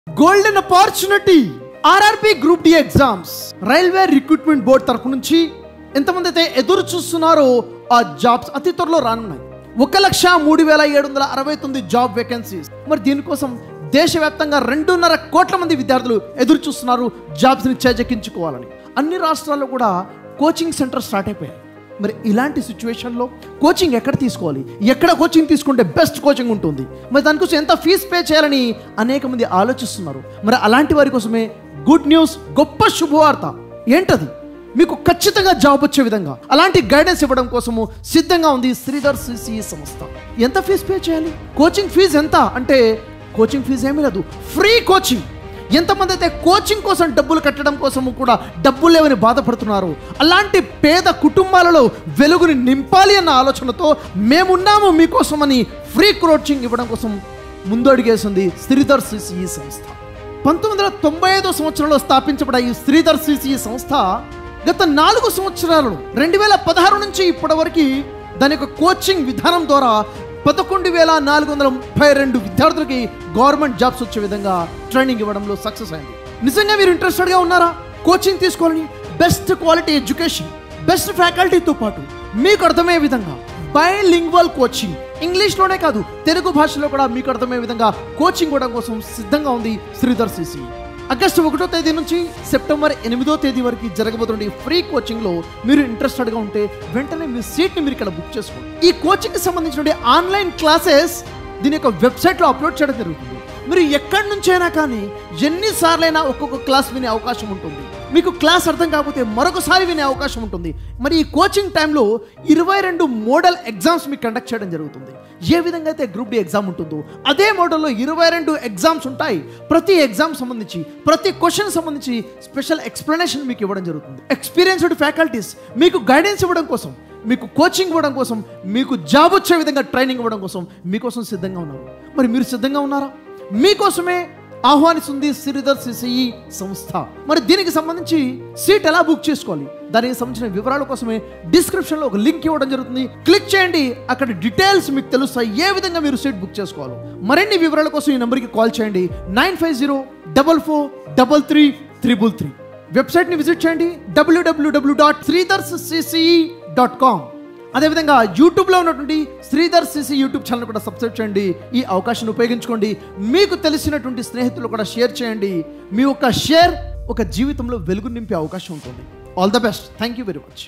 golden opportunity RRB group D exams railway recruitment board తరఫు నుంచి ఎంతమంది అయితే ఎదురు చూస్తున్నారో ఆ జాబ్స్ అతి త్వరలో రానున్నాయి ఒక లక్ష మూడు వేల ఏడు వందల అరవై తొమ్మిది జాబ్ వేకెన్సీస్ మరి దీనికోసం దేశవ్యాప్తంగా రెండున్నర కోట్ల మంది విద్యార్థులు ఎదురు చూస్తున్నారు జాబ్స్ని చేజెక్కించుకోవాలని అన్ని రాష్ట్రాల్లో కూడా కోచింగ్ సెంటర్ స్టార్ట్ అయిపోయాయి మరి ఇలాంటి సిచ్యువేషన్లో కోచింగ్ ఎక్కడ తీసుకోవాలి ఎక్కడ కోచింగ్ తీసుకుంటే బెస్ట్ కోచింగ్ ఉంటుంది మరి దానికోసం ఎంత ఫీజు పే చేయాలని అనేక మంది ఆలోచిస్తున్నారు మరి అలాంటి వారి కోసమే గుడ్ న్యూస్ గొప్ప శుభవార్త ఏంటది మీకు ఖచ్చితంగా జాబ్ వచ్చే విధంగా అలాంటి గైడెన్స్ ఇవ్వడం కోసము సిద్ధంగా ఉంది శ్రీధర్ సిసిఈ సంస్థ ఎంత ఫీజు పే చేయాలి కోచింగ్ ఫీజు ఎంత అంటే కోచింగ్ ఫీజు ఏమీ లేదు ఫ్రీ కోచింగ్ ఎంతమంది అయితే కోచింగ్ కోసం డబ్బులు కట్టడం కోసము కూడా డబ్బులు లేవని బాధపడుతున్నారు అలాంటి పేద కుటుంబాలలో వెలుగుని నింపాలి అన్న ఆలోచనతో మేమున్నాము మీకోసమని ఫ్రీ కోచింగ్ ఇవ్వడం కోసం ముందు అడిగేసింది శ్రీధర్ సిసిఈ సంస్థ పంతొమ్మిది వందల తొంభై ఐదో సంవత్సరంలో స్థాపించబడ్డ ఈ శ్రీధర్ సిసిఈ సంస్థ గత నాలుగు సంవత్సరాలు రెండు వేల పదహారు నుంచి ఇప్పటి వరకు దాని యొక్క కోచింగ్ విధానం ద్వారా పదకొండు వేల నాలుగు వందల ముప్పై రెండు విద్యార్థులకి గవర్నమెంట్ జాబ్స్ వచ్చే విధంగా ట్రైనింగ్ ఇవ్వడంలో సక్సెస్ అయింది నిజంగా మీరు ఇంట్రెస్టెడ్గా ఉన్నారా కోచింగ్ తీసుకోవాలని బెస్ట్ క్వాలిటీ ఎడ్యుకేషన్ బెస్ట్ ఫ్యాకల్టీతో పాటు మీకు అర్థమయ్యే విధంగా బైలింగ్వల్ కోచింగ్ ఇంగ్లీష్లోనే కాదు తెలుగు భాషలో కూడా మీకు అర్థమయ్యే విధంగా కోచింగ్ ఇవ్వడం కోసం సిద్ధంగా ఉంది శ్రీధర్ సిసి ఆగస్టు ఒకటో తేదీ నుంచి సెప్టెంబర్ ఎనిమిదో తేదీ వరకు జరగబోతున్న ఈ ఫ్రీ కోచింగ్లో మీరు ఇంట్రెస్టెడ్గా ఉంటే వెంటనే మీ సీట్ని మీరు ఇక్కడ బుక్ చేసుకోండి ఈ కోచింగ్కి సంబంధించిన ఆన్లైన్ క్లాసెస్ దీని యొక్క వెబ్సైట్లో అప్లోడ్ చేయడం జరుగుతుంది మీరు ఎక్కడి నుంచైనా కానీ ఎన్నిసార్లైనా ఒక్కొక్క క్లాస్ వినే అవకాశం ఉంటుంది మీకు క్లాస్ అర్థం కాకపోతే మరొకసారి వినే అవకాశం ఉంటుంది మరి ఈ కోచింగ్ టైంలో ఇరవై రెండు మోడల్ ఎగ్జామ్స్ మీకు కండక్ట్ చేయడం జరుగుతుంది ఏ విధంగా అయితే గ్రూప్ డి ఎగ్జామ్ ఉంటుందో అదే మోడల్లో ఇరవై రెండు ఎగ్జామ్స్ ఉంటాయి ప్రతి ఎగ్జామ్ సంబంధించి ప్రతి క్వశ్చన్ సంబంధించి స్పెషల్ ఎక్స్ప్లెనేషన్ మీకు ఇవ్వడం జరుగుతుంది ఎక్స్పీరియన్స్డ్ ఫ్యాకల్టీస్ మీకు గైడెన్స్ ఇవ్వడం కోసం మీకు కోచింగ్ ఇవ్వడం కోసం మీకు జాబ్ వచ్చే విధంగా ట్రైనింగ్ ఇవ్వడం కోసం మీకోసం సిద్ధంగా ఉన్నారు మరి మీరు సిద్ధంగా ఉన్నారా మీకోసమే ఆహ్వానిస్తుంది శ్రీధర్ సిసిఈ సంస్థ మరి దీనికి సంబంధించి సీట్ ఎలా బుక్ చేసుకోవాలి దానికి సంబంధించిన వివరాల కోసమే డిస్క్రిప్షన్లో ఒక లింక్ ఇవ్వడం జరుగుతుంది క్లిక్ చేయండి అక్కడ డీటెయిల్స్ మీకు తెలుస్తాయి ఏ విధంగా మీరు సీట్ బుక్ చేసుకోవాలి మరిన్ని వివరాల కోసం ఈ నెంబర్కి కాల్ చేయండి nine five zero double four double three triple three వెబ్సైట్ని విజిట్ చేయండి WWW dot Sridhars CCE dot com అదేవిధంగా యూట్యూబ్లో ఉన్నటువంటి శ్రీధర్ సిసి యూట్యూబ్ ఛానల్ కూడా సబ్స్క్రైబ్ చేయండి ఈ అవకాశాన్ని ఉపయోగించుకోండి మీకు తెలిసినటువంటి స్నేహితులు కూడా షేర్ చేయండి మీ యొక్క షేర్ ఒక జీవితంలో వెలుగు నింపే అవకాశం ఉంటుంది all the best thank you very much